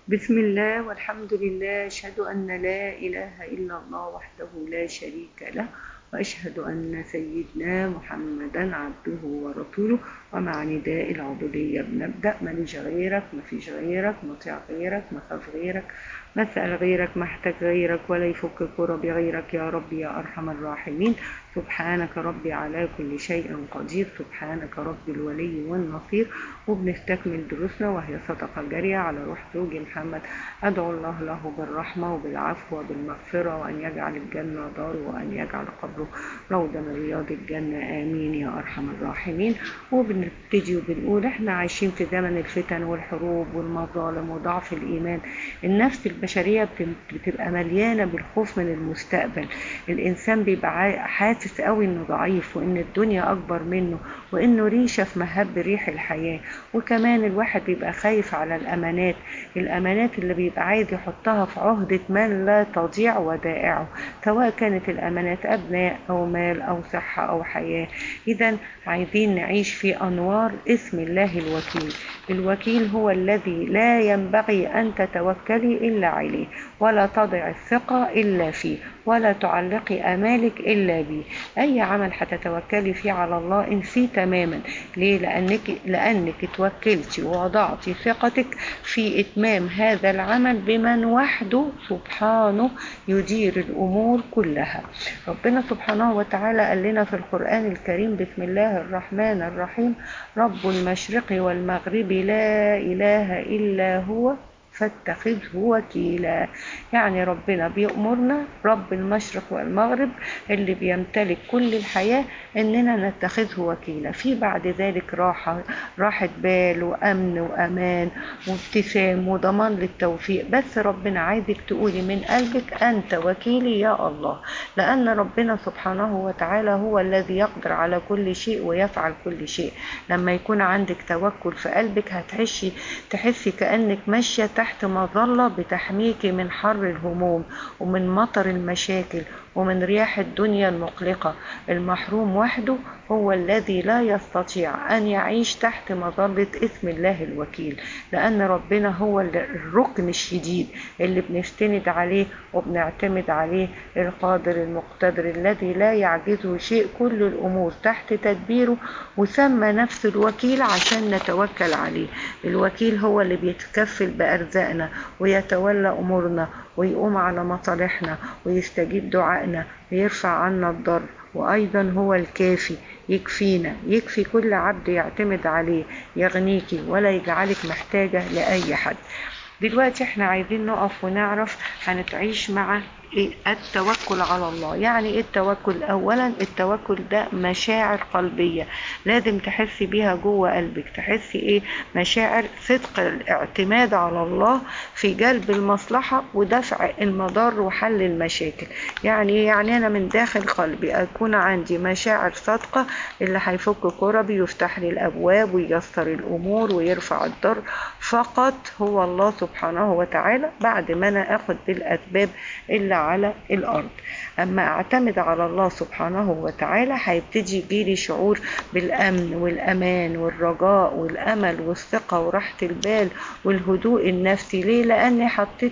بسم الله والحمد لله أشهد أن لا إله إلا الله وحده لا شريك له وأشهد أن سيدنا محمدا عبده ورسوله ومع نداء العبودية بنبدأ ماليش غيرك مفيش غيرك مطيع غيرك مخاف غيرك مسأل غيرك محتاج غيرك ولا يفك كرب غيرك يا رب يا أرحم الراحمين سبحانك ربي على كل شيء قدير سبحانك ربي الولي والنصير وبنستكمل دروسنا وهي صدقة جارية على روح زوجي محمد أدعو الله له بالرحمة وبالعفو وبالمغفرة وأن يجعل الجنة داره وأن يجعل قبره روضة من رياض الجنة آمين يا أرحم الراحمين وبنبتدي وبنقول احنا عايشين في زمن الفتن والحروب والمظالم وضعف الإيمان النفس البشرية بتبقى مليانة بالخوف من المستقبل الإنسان بيبقى حاسس قوي إنه ضعيف وإن الدنيا أكبر منه وإنه ريشة في مهب ريح الحياة وكمان الواحد بيبقى خايف على الأمانات الأمانات اللي بيبقى عايز يحطها في عهدة من لا تضيع ودائعه سواء كانت الأمانات أبناء أو مال أو صحة أو حياة إذا عايزين نعيش في أنوار اسم الله الوكيل الوكيل هو الذي لا ينبغي أن تتوكلي إلا عليه ولا تضع الثقة إلا فيه ولا تعلقي آمالك إلا به أي عمل هتتوكلي فيه على الله انسيه تماما ليه لأنك, لأنك توكلتي ووضعتي ثقتك في إتمام هذا العمل بمن وحده سبحانه يدير الأمور كلها ربنا سبحانه وتعالى قال لنا في القرآن الكريم بسم الله الرحمن الرحيم رب المشرق والمغرب لا إله إلا هو فاتخذه وكيلا يعني ربنا بيأمرنا رب المشرق والمغرب اللي بيمتلك كل الحياة اننا نتخذه وكيلا في بعد ذلك راحة راحة بال وامن وامان وابتسام وضمان للتوفيق بس ربنا عايزك تقولي من قلبك انت وكيلي يا الله لان ربنا سبحانه وتعالى هو الذي يقدر على كل شيء ويفعل كل شيء لما يكون عندك توكل في قلبك هتحسي تحسي كأنك ماشية تحت تحت مظلة بتحميك من حر الهموم ومن مطر المشاكل ومن رياح الدنيا المقلقة المحروم وحده هو الذي لا يستطيع أن يعيش تحت مظلة اسم الله الوكيل لأن ربنا هو الركن الشديد اللي بنستند عليه وبنعتمد عليه القادر المقتدر الذي لا يعجزه شيء كل الأمور تحت تدبيره وسمى نفسه الوكيل عشان نتوكل عليه الوكيل هو اللي بيتكفل بأرزاقنا ويتولى أمورنا ويقوم على مصالحنا ويستجيب دعائنا ويرفع عنا الضر وأيضا هو الكافي يكفينا يكفي كل عبد يعتمد عليه يغنيكي ولا يجعلك محتاجة لأي حد دلوقتي احنا عايزين نقف ونعرف هنتعيش مع إيه التوكل على الله يعني ايه التوكل اولا التوكل ده مشاعر قلبية لازم تحسي بيها جوه قلبك تحسي ايه مشاعر صدق الاعتماد على الله في جلب المصلحة ودفع المضار وحل المشاكل يعني يعني انا من داخل قلبي اكون عندي مشاعر صادقة اللي هيفك كربي يفتح لي الابواب وييسر الامور ويرفع الضر فقط هو الله سبحانه وتعالى بعد ما انا اخد بالاسباب اللي على الأرض أما أعتمد على الله سبحانه وتعالى هيبتدي يجيلي شعور بالأمن والأمان والرجاء والأمل والثقة وراحة البال والهدوء النفسي ليه لأني حطيت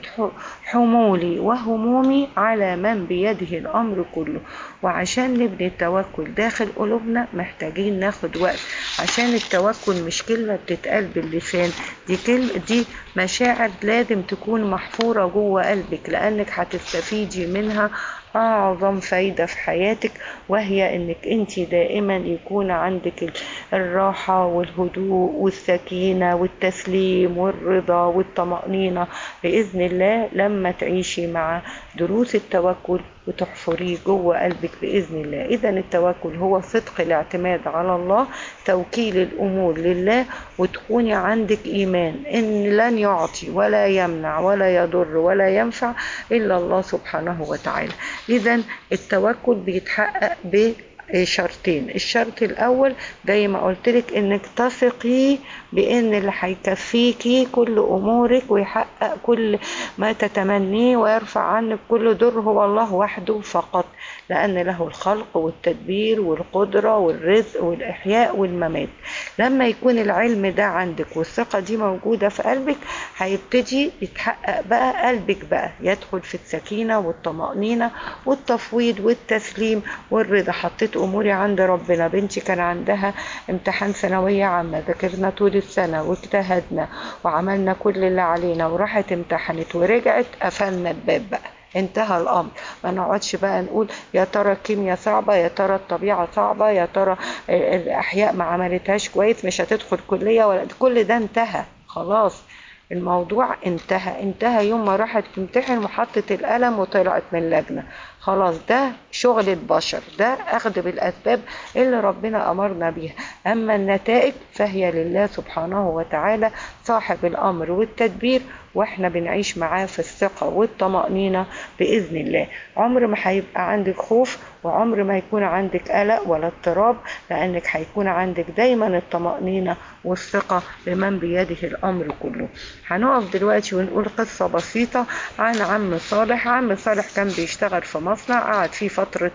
حمولي وهمومي على من بيده الأمر كله وعشان نبني التوكل داخل قلوبنا محتاجين ناخد وقت عشان التوكل مش كلمة بتتقال باللسان دي كلمة دي مشاعر لازم تكون محفورة جوه قلبك لأنك هتستفيدي منها أعظم فايدة في حياتك وهي إنك أنت دائما يكون عندك الراحة والهدوء والسكينة والتسليم والرضا والطمأنينة بإذن الله لما تعيشي مع دروس التوكل وتحفريه جوه قلبك بإذن الله إذا التوكل هو صدق الاعتماد على الله توكيل الأمور لله وتكوني عندك إيمان إن لن يعطي ولا يمنع ولا يضر ولا ينفع إلا الله سبحانه وتعالى إذا التوكل بيتحقق ب شرطين الشرط الاول زي ما قلت لك انك تثقي بان اللي هيكفيكي كل امورك ويحقق كل ما تتمنيه ويرفع عنك كل ضر هو الله وحده فقط لان له الخلق والتدبير والقدره والرزق والاحياء والممات لما يكون العلم ده عندك والثقه دي موجوده في قلبك هيبتدي يتحقق بقى قلبك بقى يدخل في السكينه والطمانينه والتفويض والتسليم والرضا حطيت اموري عند ربنا بنتي كان عندها امتحان ثانويه عامه ذاكرنا طول السنه واجتهدنا وعملنا كل اللي علينا وراحت امتحنت ورجعت قفلنا الباب بقى انتهى الامر ما نقعدش بقى نقول يا ترى الكيمياء صعبه يا ترى الطبيعه صعبه يا ترى الاحياء ما عملتهاش كويس مش هتدخل كليه ولا كل ده انتهى خلاص الموضوع انتهى انتهى يوم ما راحت تمتحن وحطت القلم وطلعت من اللجنه خلاص ده شغل البشر ده اخذ بالاسباب اللي ربنا امرنا بيها اما النتائج فهي لله سبحانه وتعالى صاحب الامر والتدبير واحنا بنعيش معاه في الثقه والطمانينه باذن الله عمر ما هيبقى عندك خوف وعمر ما يكون عندك قلق ولا اضطراب لانك هيكون عندك دايما الطمانينه والثقه بمن بيده الامر كله هنقف دلوقتي ونقول قصه بسيطه عن عم صالح عم صالح كان بيشتغل في مصنع قعد فيه فتره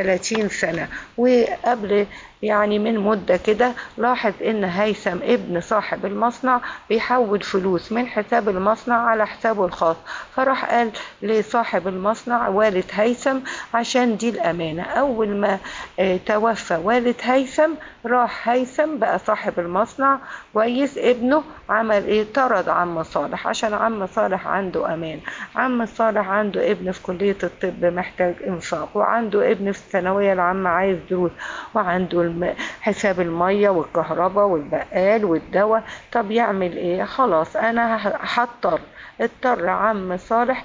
30 سنه وقبل يعني من مدة كده لاحظ ان هيثم ابن صاحب المصنع بيحول فلوس من حساب المصنع على حسابه الخاص فراح قال لصاحب المصنع والد هيثم عشان دي الامانة اول ما اه توفى والد هيثم راح هيثم بقى صاحب المصنع كويس ابنه عمل ايه طرد عم صالح عشان عم صالح عنده امان عم صالح عنده ابن في كلية الطب محتاج انفاق وعنده ابن في الثانوية العامة عايز دروس وعنده حساب المية والكهرباء والبقال والدواء طب يعمل ايه خلاص انا هضطر اضطر عم صالح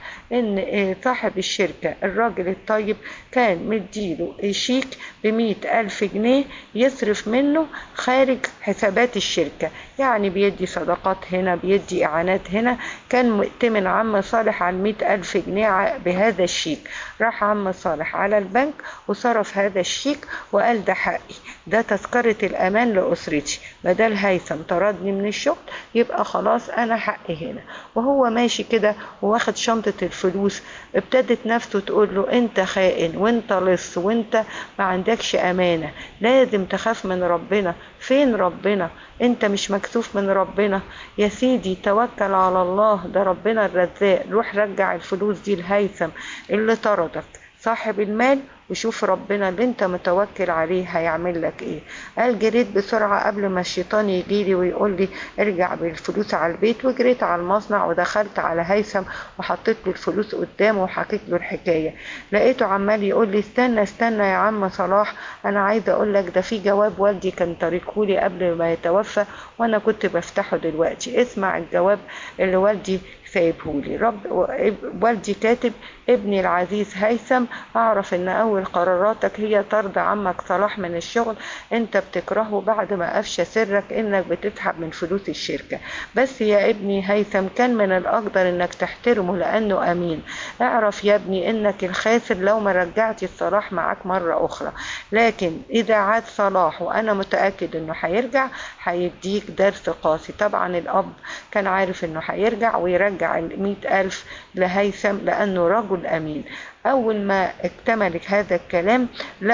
ان صاحب الشركة الراجل الطيب كان مديله شيك بمئة ألف جنيه يصرف منه خارج حسابات الشركة يعني بيدي صدقات هنا بيدي إعانات هنا كان مؤتمن عم صالح على المئة ألف جنيه بهذا الشيك راح عم صالح على البنك وصرف هذا الشيك وقال ده حقي ده تذكرة الأمان لأسرتي بدل هيثم طردني من الشغل يبقى خلاص أنا حقي هنا وهو ماشي كده واخد شنطة الفلوس ابتدت نفسه تقول له أنت خائن وأنت لص وأنت ما عندكش أمانة لازم تخاف من ربنا فين ربنا أنت مش مكسوف من ربنا يا سيدي توكل على الله ده ربنا الرزاق روح رجع الفلوس دي لهيثم اللي طردك صاحب المال وشوف ربنا اللي انت متوكل عليه هيعمل لك ايه قال جريت بسرعة قبل ما الشيطان يجيلي ويقول لي ارجع بالفلوس على البيت وجريت على المصنع ودخلت على هيثم وحطيت له الفلوس قدامه وحكيت له الحكاية لقيته عمال يقول لي استنى استنى يا عم صلاح انا عايزة اقول لك ده في جواب والدي كان طريقهولي قبل ما يتوفى وانا كنت بفتحه دلوقتي اسمع الجواب اللي والدي سايبهولي رب والدي كاتب ابني العزيز هيثم اعرف ان اول قراراتك هي طرد عمك صلاح من الشغل انت بتكرهه بعد ما افشى سرك انك بتسحب من فلوس الشركة بس يا ابني هيثم كان من الاقدر انك تحترمه لانه امين اعرف يا ابني انك الخاسر لو ما رجعتي الصلاح معاك مرة اخرى لكن اذا عاد صلاح وانا متأكد انه هيرجع هيديك درس قاسي طبعا الاب كان عارف انه هيرجع ويرجع المئة الف لهيثم لانه رجل امين اول ما اكتمل هذا الكلام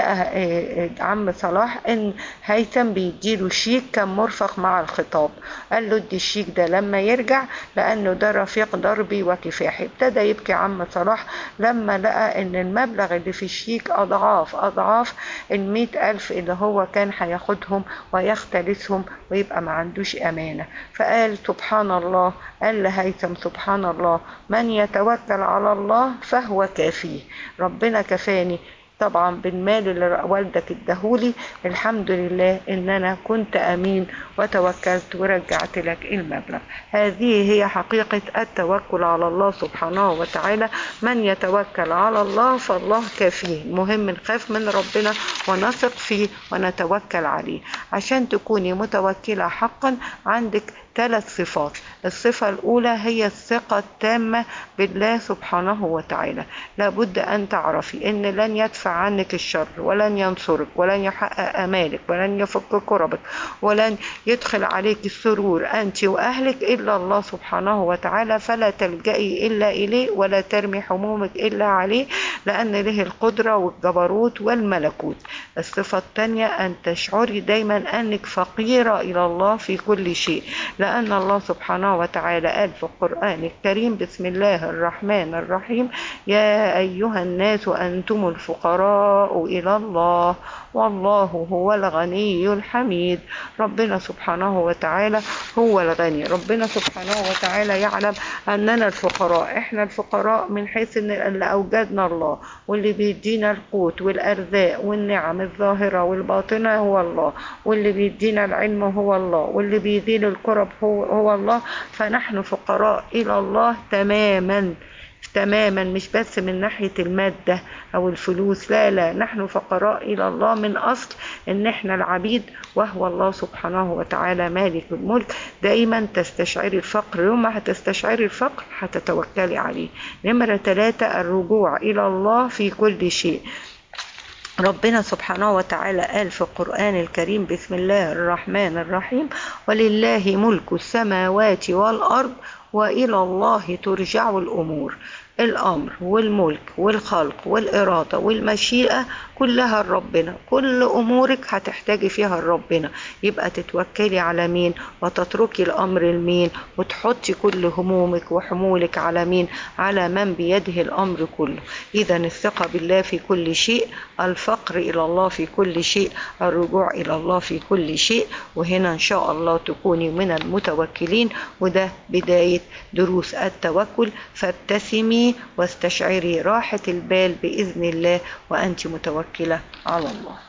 لقى عم صلاح ان هيثم بيديله شيك كان مرفق مع الخطاب قال له ادي الشيك ده لما يرجع لانه ده رفيق دربي وكفاحي ابتدى يبكي عم صلاح لما لقى ان المبلغ اللي في الشيك اضعاف اضعاف المئة الف اللي هو كان هياخدهم ويختلسهم ويبقى ما عندوش امانة فقال سبحان الله قال لهيثم سبحان الله من يتوكل على الله فهو كافيه ربنا كفاني طبعا بالمال اللي والدك اداهولي الحمد لله ان انا كنت امين وتوكلت ورجعت لك المبلغ هذه هي حقيقة التوكل على الله سبحانه وتعالى من يتوكل على الله فالله كافيه المهم نخاف من ربنا ونثق فيه ونتوكل عليه عشان تكوني متوكلة حقا عندك ثلاث صفات الصفة الأولى هي الثقة التامة بالله سبحانه وتعالى لابد أن تعرفي أن لن يدفع عنك الشر ولن ينصرك ولن يحقق أمالك ولن يفك كربك ولن يدخل عليك السرور أنت وأهلك إلا الله سبحانه وتعالى فلا تلجئي إلا إليه ولا ترمي همومك إلا عليه لأن له القدرة والجبروت والملكوت الصفة الثانية أن تشعري دايما أنك فقيرة إلى الله في كل شيء لأن الله سبحانه وتعالى قال في القرآن الكريم بسم الله الرحمن الرحيم يا أيها الناس أنتم الفقراء إلى الله والله هو الغني الحميد ربنا سبحانه وتعالى هو الغني ربنا سبحانه وتعالى يعلم أننا الفقراء إحنا الفقراء من حيث أن اللي أوجدنا الله واللي بيدينا القوت والأرزاق والنعم الظاهرة والباطنة هو الله واللي بيدينا العلم هو الله واللي بيزيل الكرب هو, هو الله فنحن فقراء إلى الله تماما تماما مش بس من ناحية المادة أو الفلوس لا لا نحن فقراء إلى الله من أصل إن إحنا العبيد وهو الله سبحانه وتعالى مالك الملك دائما تستشعري الفقر يوم ما هتستشعري الفقر هتتوكلي عليه نمرة ثلاثة الرجوع إلى الله في كل شيء ربنا سبحانه وتعالى قال في القرآن الكريم بسم الله الرحمن الرحيم ولله ملك السماوات والأرض وإلى الله ترجع الأمور الأمر والملك والخلق والإرادة والمشيئة كلها لربنا كل أمورك هتحتاجي فيها لربنا يبقى تتوكلي على مين وتتركي الأمر لمين وتحطي كل همومك وحمولك على مين على من بيده الأمر كله إذا الثقة بالله في كل شيء الفقر إلى الله في كل شيء الرجوع إلى الله في كل شيء وهنا إن شاء الله تكوني من المتوكلين وده بداية دروس التوكل فابتسمي واستشعري راحة البال بإذن الله وأنت متوكلة على الله